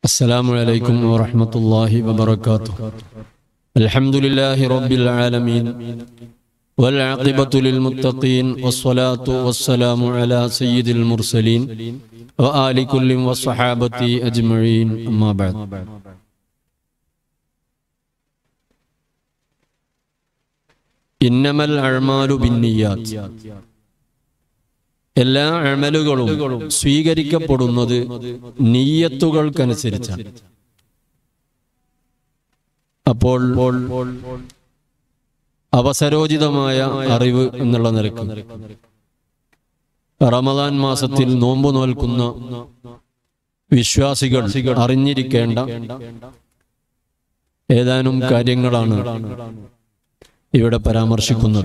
السلام عليكم ورحمة الله وبركاته الحمد لله رب العالمين والعاقبة للمتقين والصلاة والسلام على سيد المرسلين وآل كل والصحابة أجمعين أما بعد إنما الأعمال بالنيات എല്ലാ അമലുകളും സ്വീകരിക്കപ്പെടുന്നത് നീയത്തുകൾക്കനുസരിച്ചാണ് അപ്പോൾ അവസരോചിതമായ അറിവ് എന്നുള്ള നിലക്ക് റമദാൻ മാസത്തിൽ നോമ്പ് നോൽക്കുന്ന വിശ്വാസികൾ അറിഞ്ഞിരിക്കേണ്ട ഏതാനും കാര്യങ്ങളാണ് ഇവിടെ പരാമർശിക്കുന്നത്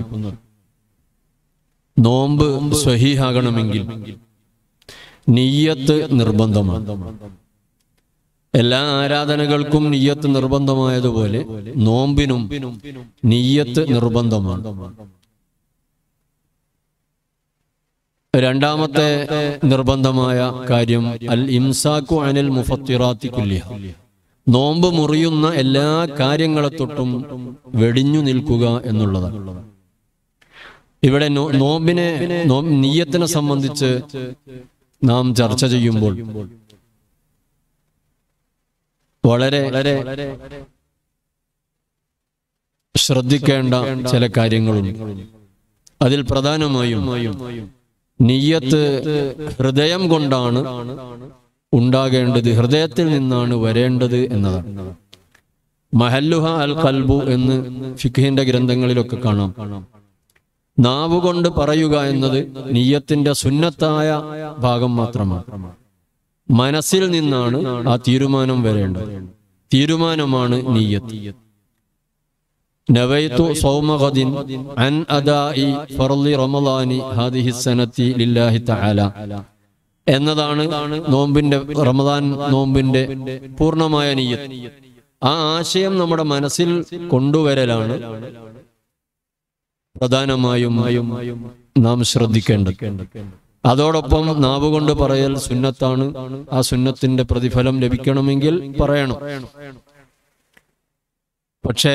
നോമ്പ് സ്വഹീഹാകണമെങ്കിൽ നീയത്ത് നിർബന്ധമാണ് എല്ലാ ആരാധനകൾക്കും നീയത്ത് നിർബന്ധമായതുപോലെ നോമ്പിനും നീയത്ത് നിർബന്ധമാണ് രണ്ടാമത്തെ നിർബന്ധമായ കാര്യം അൽ ഇംസാക്കു അനിൽ മുഫത്തിറാത്തി കുല്ലിഹ നോമ്പ് മുറിയുന്ന എല്ലാ കാര്യങ്ങളെ തൊട്ടും വെടിഞ്ഞു നിൽക്കുക എന്നുള്ളതാണ് ഇവിടെ നോ- നോമ്പിനെ നോ- നീയത്തിനെ സംബന്ധിച്ച് നാം ചർച്ച ചെയ്യുമ്പോൾ വളരെ ശ്രദ്ധിക്കേണ്ട ചില കാര്യങ്ങളുണ്ട് അതിൽ പ്രധാനമായും നീയത്ത് ഹൃദയം കൊണ്ടാണ് ഉണ്ടാകേണ്ടത് ഹൃദയത്തിൽ നിന്നാണ് വരേണ്ടത് എന്നതാണ് മഹല്ലുഹ അൽ കൽബു എന്ന് ഫിഖിന്റെ ഗ്രന്ഥങ്ങളിലൊക്കെ കാണാം നാവ് കൊണ്ട് പറയുക എന്നത് നീയത്തിന്റെ സുന്നത്തായ ഭാഗം മാത്രമാണ് മനസ്സിൽ നിന്നാണ് ആ തീരുമാനം വരേണ്ടത് തീരുമാനമാണ് നീയത്ത് നവൈത്തു സൗമഗദിൻ അൻ അദാഇ ഫർളി റമളാനി ഹാദിഹി സനത്തി ലില്ലാഹി തആല എന്നതാണ് നോമ്പിന്റെ റമദാൻ നോമ്പിന്റെ പൂർണ്ണമായ നീയത്ത് ആ ആശയം നമ്മുടെ മനസ്സിൽ കൊണ്ടുവരലാണ് പ്രധാനമായും നാം ശ്രദ്ധിക്കേണ്ടത് അതോടൊപ്പം നാവ് കൊണ്ട് പറയൽ സുന്നത്താണ് ആ സുന്നത്തിന്റെ പ്രതിഫലം ലഭിക്കണമെങ്കിൽ പറയണം പക്ഷേ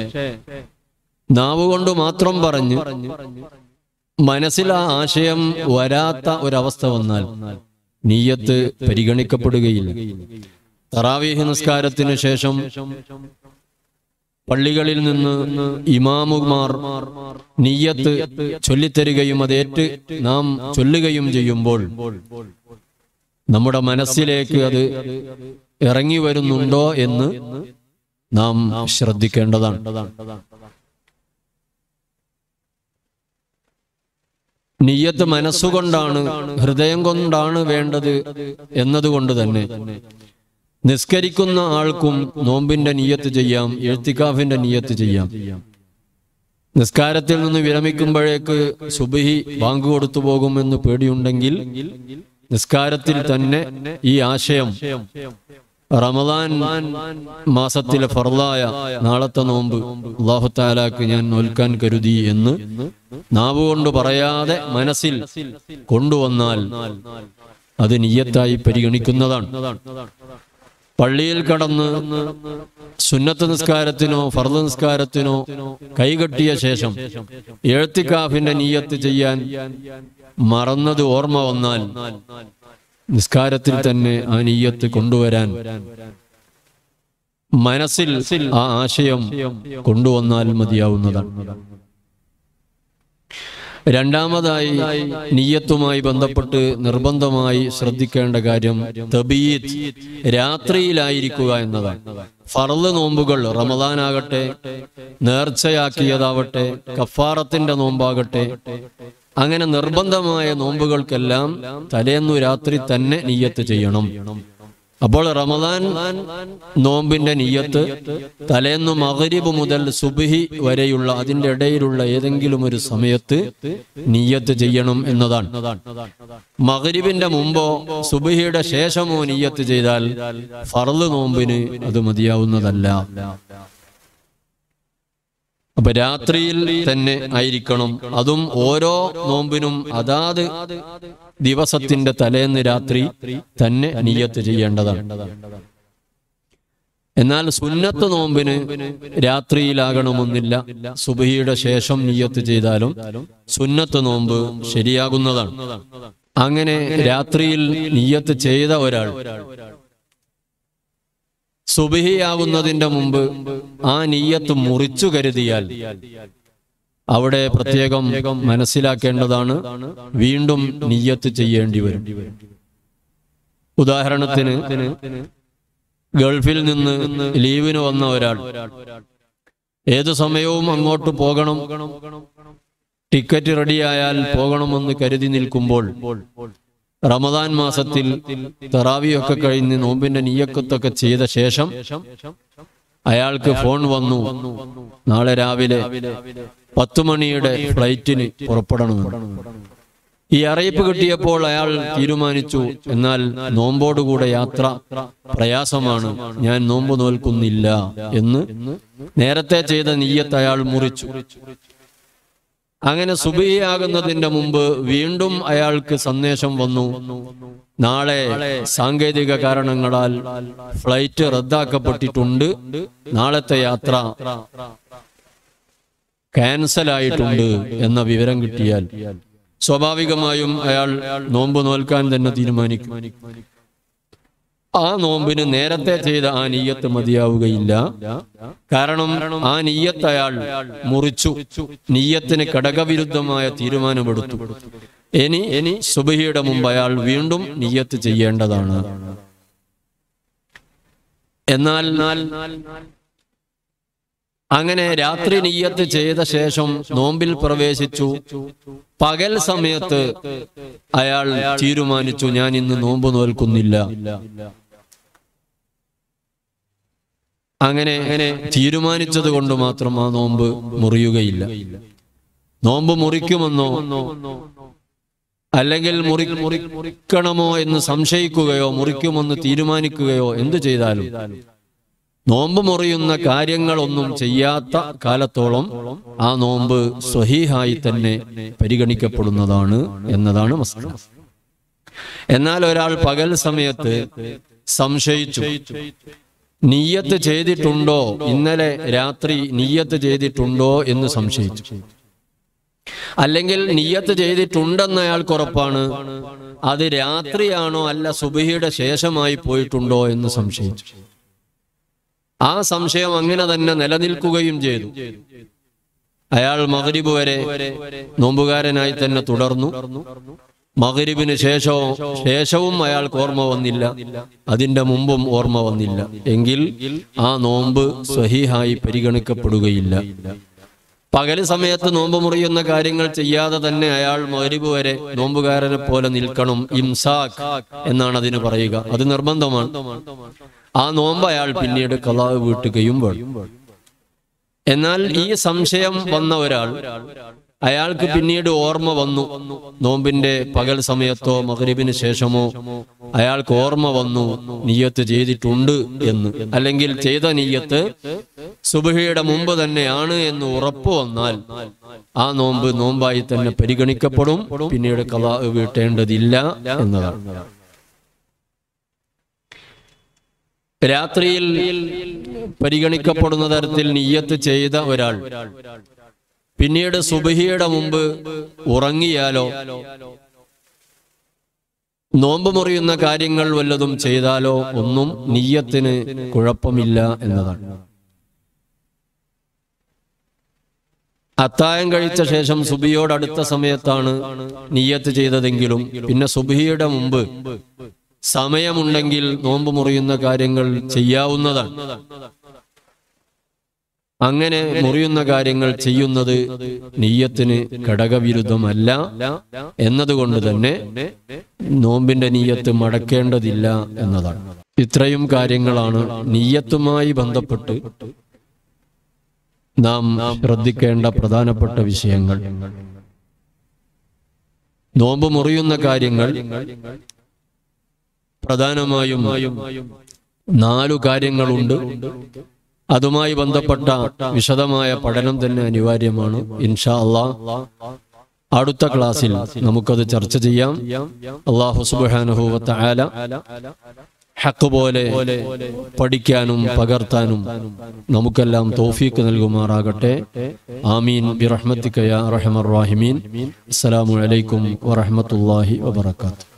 നാവ് കൊണ്ട് മാത്രം പറഞ്ഞ് മനസ്സിൽ ആ ആശയം വരാത്ത ഒരവസ്ഥ വന്നാൽ നീയത്ത് പരിഗണിക്കപ്പെടുകയില്ല തറാവീഹ് നിസ്കാരത്തിന് ശേഷം പള്ളികളിൽ നിന്ന് ഇമാമുമാർ നീയത്ത് ചൊല്ലിത്തരികയും അതേറ്റ് നാം ചൊല്ലുകയും ചെയ്യുമ്പോൾ നമ്മുടെ മനസ്സിലേക്ക് അത് ഇറങ്ങി വരുന്നുണ്ടോ എന്ന് നാം ശ്രദ്ധിക്കേണ്ടതാണ് നീയത്ത് മനസ്സുകൊണ്ടാണ് ഹൃദയം കൊണ്ടാണ് വേണ്ടത് എന്നതുകൊണ്ട് തന്നെ നിസ്കരിക്കുന്ന ആൾക്കും നോമ്പിന്റെ നീയത്ത് ചെയ്യാം എഴുത്തിക്കാഫിന്റെ നീയത്ത് ചെയ്യാം നിസ്കാരത്തിൽ നിന്ന് വിരമിക്കുമ്പോഴേക്ക് സുബഹി ബാങ്ക് കൊടുത്തു പോകുമെന്ന് പേടിയുണ്ടെങ്കിൽ നിസ്കാരത്തിൽ തന്നെ ഈ ആശയം റമദാൻ മാസത്തിലെ ഫർലായ നാളത്തെ നോമ്പ് അള്ളാഹു താലാക്ക് ഞാൻ നോൽക്കാൻ കരുതി എന്ന് നാവ് കൊണ്ട് പറയാതെ മനസ്സിൽ കൊണ്ടുവന്നാൽ അത് നീയത്തായി പരിഗണിക്കുന്നതാണ് പള്ളിയിൽ കടന്ന് സുന്നത്ത് നിസ്കാരത്തിനോ ഫർദ് നിസ്കാരത്തിനോ കൈകെട്ടിയ ശേഷം എഴുത്തിക്കാഫിന്റെ നീയത്ത് ചെയ്യാൻ മറന്നത് ഓർമ്മ വന്നാൽ നിസ്കാരത്തിൽ തന്നെ ആ നീയത്ത് കൊണ്ടുവരാൻ മനസ്സിൽ ആ ആശയം കൊണ്ടുവന്നാൽ മതിയാവുന്നതാണ് രണ്ടാമതായി നീയത്തുമായി ബന്ധപ്പെട്ട് നിർബന്ധമായി ശ്രദ്ധിക്കേണ്ട കാര്യം തബീത് രാത്രിയിലായിരിക്കുക എന്നതാണ് ഫറല് നോമ്പുകൾ റമദാനാകട്ടെ നേർച്ചയാക്കിയതാവട്ടെ കഫാറത്തിന്റെ നോമ്പാകട്ടെ അങ്ങനെ നിർബന്ധമായ നോമ്പുകൾക്കെല്ലാം തലേന്നു രാത്രി തന്നെ നീയത്ത് ചെയ്യണം അപ്പോൾ റമദാൻ നോമ്പിന്റെ നീയത്ത് തലേന്നു മകരിബ് മുതൽ സുബിഹി വരെയുള്ള അതിന്റെ ഇടയിലുള്ള ഏതെങ്കിലും ഒരു സമയത്ത് നീയത്ത് ചെയ്യണം എന്നതാണ് മകരിബിന്റെ മുമ്പോ സുബിഹിയുടെ ശേഷമോ നീയത്ത് ചെയ്താൽ ഫർള് നോമ്പിന് അത് മതിയാവുന്നതല്ല അപ്പൊ രാത്രിയിൽ തന്നെ ആയിരിക്കണം അതും ഓരോ നോമ്പിനും അതാത് ദിവസത്തിന്റെ തലേന്ന് രാത്രി തന്നെ നിയത്ത് ചെയ്യേണ്ടതാണ് എന്നാൽ സുന്നത്ത് നോമ്പിന് രാത്രിയിലാകണമെന്നില്ല സുബഹിയുടെ ശേഷം നിയ്യത്ത് ചെയ്താലും സുന്നത്ത് നോമ്പ് ശരിയാകുന്നതാണ് അങ്ങനെ രാത്രിയിൽ നിയ്യത്ത് ചെയ്ത ഒരാൾ സുബഹിയാകുന്നതിന്റെ മുമ്പ് ആ നീയത്ത് മുറിച്ചു കരുതിയാൽ അവിടെ പ്രത്യേകം മനസ്സിലാക്കേണ്ടതാണ് വീണ്ടും നീയത്ത് ചെയ്യേണ്ടി വരും ഉദാഹരണത്തിന് ഗൾഫിൽ നിന്ന് ലീവിന് വന്ന ഒരാൾ ഏതു സമയവും അങ്ങോട്ട് പോകണം ടിക്കറ്റ് റെഡിയായാൽ പോകണമെന്ന് കരുതി നിൽക്കുമ്പോൾ റമദാൻ മാസത്തിൽ തറാവിയൊക്കെ കഴിഞ്ഞ് നോമ്പിന്റെ നീയക്കത്തൊക്കെ ചെയ്ത ശേഷം അയാൾക്ക് ഫോൺ വന്നു നാളെ രാവിലെ പത്തു മണിയുടെ ഫ്ലൈറ്റിന് പുറപ്പെടണമെന്ന് ഈ അറിയിപ്പ് കിട്ടിയപ്പോൾ അയാൾ തീരുമാനിച്ചു എന്നാൽ നോമ്പോടുകൂടെ യാത്ര പ്രയാസമാണ് ഞാൻ നോമ്പ് നോൽക്കുന്നില്ല എന്ന് നേരത്തെ ചെയ്ത നീയത്ത് അയാൾ മുറിച്ചു അങ്ങനെ സുബിയാകുന്നതിന്റെ മുമ്പ് വീണ്ടും അയാൾക്ക് സന്ദേശം വന്നു നാളെ സാങ്കേതിക കാരണങ്ങളാൽ ഫ്ലൈറ്റ് റദ്ദാക്കപ്പെട്ടിട്ടുണ്ട് നാളത്തെ യാത്ര ക്യാൻസൽ ആയിട്ടുണ്ട് എന്ന വിവരം കിട്ടിയാൽ സ്വാഭാവികമായും അയാൾ നോമ്പ് നോൽക്കാൻ തന്നെ തീരുമാനിക്കും ആ നോമ്പിന് നേരത്തെ ചെയ്ത ആ നീയത്ത് മതിയാവുകയില്ല കാരണം ആ നീയത്ത് അയാൾ മുറിച്ചു നീയത്തിന് ഘടകവിരുദ്ധമായ തീരുമാനമെടുത്തു ഇനി ഇനി സുബഹിയുടെ മുമ്പ് അയാൾ വീണ്ടും നീയത്ത് ചെയ്യേണ്ടതാണ് എന്നാൽ അങ്ങനെ രാത്രി നീയത്ത് ചെയ്ത ശേഷം നോമ്പിൽ പ്രവേശിച്ചു പകൽ സമയത്ത് അയാൾ തീരുമാനിച്ചു ഞാൻ ഇന്ന് നോമ്പ് നോൽക്കുന്നില്ല അങ്ങനെ തീരുമാനിച്ചത് കൊണ്ട് മാത്രം ആ നോമ്പ് മുറിയുകയില്ല നോമ്പ് മുറിക്കുമെന്നോ അല്ലെങ്കിൽ മുറി മുറിക്കണമോ എന്ന് സംശയിക്കുകയോ മുറിക്കുമെന്ന് തീരുമാനിക്കുകയോ എന്തു ചെയ്താലും നോമ്പ് മുറിയുന്ന കാര്യങ്ങളൊന്നും ചെയ്യാത്ത കാലത്തോളം ആ നോമ്പ് സ്വഹീഹായി തന്നെ പരിഗണിക്കപ്പെടുന്നതാണ് എന്നതാണ് മസ്ല എന്നാൽ ഒരാൾ പകൽ സമയത്ത് സംശയിച്ചു നീയത്ത് ചെയ്തിട്ടുണ്ടോ ഇന്നലെ രാത്രി നീയത്ത് ചെയ്തിട്ടുണ്ടോ എന്ന് സംശയിച്ചു അല്ലെങ്കിൽ നീയത്ത് ചെയ്തിട്ടുണ്ടെന്ന് അയാൾക്ക് ഉറപ്പാണ് അത് രാത്രിയാണോ അല്ല സുബഹിയുടെ ശേഷമായി പോയിട്ടുണ്ടോ എന്ന് സംശയിച്ചു ആ സംശയം അങ്ങനെ തന്നെ നിലനിൽക്കുകയും ചെയ്തു അയാൾ മകരിബ് വരെ നോമ്പുകാരനായി തന്നെ തുടർന്നു മകരിബിന് ശേഷവും ശേഷവും അയാൾക്ക് ഓർമ്മ വന്നില്ല അതിന്റെ മുമ്പും ഓർമ്മ വന്നില്ല എങ്കിൽ ആ നോമ്പ് സ്വഹീഹായി പരിഗണിക്കപ്പെടുകയില്ല പകല് സമയത്ത് നോമ്പ് മുറിയുന്ന കാര്യങ്ങൾ ചെയ്യാതെ തന്നെ അയാൾ മകരിബ് വരെ നോമ്പുകാരനെ പോലെ നിൽക്കണം ഇംസാഖ് എന്നാണ് അതിന് പറയുക അത് നിർബന്ധമാണ് ആ നോമ്പ് അയാൾ പിന്നീട് കലാവ് വീട്ടുകയും വേണം എന്നാൽ ഈ സംശയം വന്ന ഒരാൾ അയാൾക്ക് പിന്നീട് ഓർമ്മ വന്നു നോമ്പിന്റെ പകൽ സമയത്തോ മകരിബിന് ശേഷമോ അയാൾക്ക് ഓർമ്മ വന്നു നീയത്ത് ചെയ്തിട്ടുണ്ട് എന്ന് അല്ലെങ്കിൽ ചെയ്ത നീയത്ത് സുബഹിയുടെ മുമ്പ് തന്നെയാണ് എന്ന് ഉറപ്പ് വന്നാൽ ആ നോമ്പ് നോമ്പായി തന്നെ പരിഗണിക്കപ്പെടും പിന്നീട് കലാ വീട്ടേണ്ടതില്ല എന്നതാണ് രാത്രിയിൽ പരിഗണിക്കപ്പെടുന്ന തരത്തിൽ നീയത്ത് ചെയ്ത ഒരാൾ പിന്നീട് സുബഹിയുടെ മുമ്പ് ഉറങ്ങിയാലോ നോമ്പ് മുറിയുന്ന കാര്യങ്ങൾ വല്ലതും ചെയ്താലോ ഒന്നും നീയത്തിന് കുഴപ്പമില്ല എന്നതാണ് അത്തായം കഴിച്ച ശേഷം സുബിയോടടുത്ത സമയത്താണ് നീയത്ത് ചെയ്തതെങ്കിലും പിന്നെ സുബിയുടെ മുമ്പ് സമയമുണ്ടെങ്കിൽ നോമ്പ് മുറിയുന്ന കാര്യങ്ങൾ ചെയ്യാവുന്നതാണ് അങ്ങനെ മുറിയുന്ന കാര്യങ്ങൾ ചെയ്യുന്നത് നീയത്തിന് ഘടകവിരുദ്ധമല്ല എന്നതുകൊണ്ട് തന്നെ നോമ്പിന്റെ നീയത്ത് മടക്കേണ്ടതില്ല എന്നതാണ് ഇത്രയും കാര്യങ്ങളാണ് നീയത്തുമായി ബന്ധപ്പെട്ട് നാം ശ്രദ്ധിക്കേണ്ട പ്രധാനപ്പെട്ട വിഷയങ്ങൾ നോമ്പ് മുറിയുന്ന കാര്യങ്ങൾ പ്രധാനമായും നാലു കാര്യങ്ങളുണ്ട് അതുമായി ബന്ധപ്പെട്ട വിശദമായ പഠനം തന്നെ അനിവാര്യമാണ് ഇൻഷാ അള്ളാ അടുത്ത ക്ലാസ്സിൽ നമുക്കത് ചർച്ച ചെയ്യാം അള്ളാഹു സുബാനുഭൂവത്ത ആല ഹക്ക് പോലെ പഠിക്കാനും പകർത്താനും നമുക്കെല്ലാം തൗഫീക്ക് നൽകുമാറാകട്ടെ ആമീൻ ബിറഹ്മത്തിക യാ റഹമർ റാഹിമീൻ അസ്സലാമു അലൈക്കും വറഹ്മത്തുള്ളാഹി വബറകാതുഹു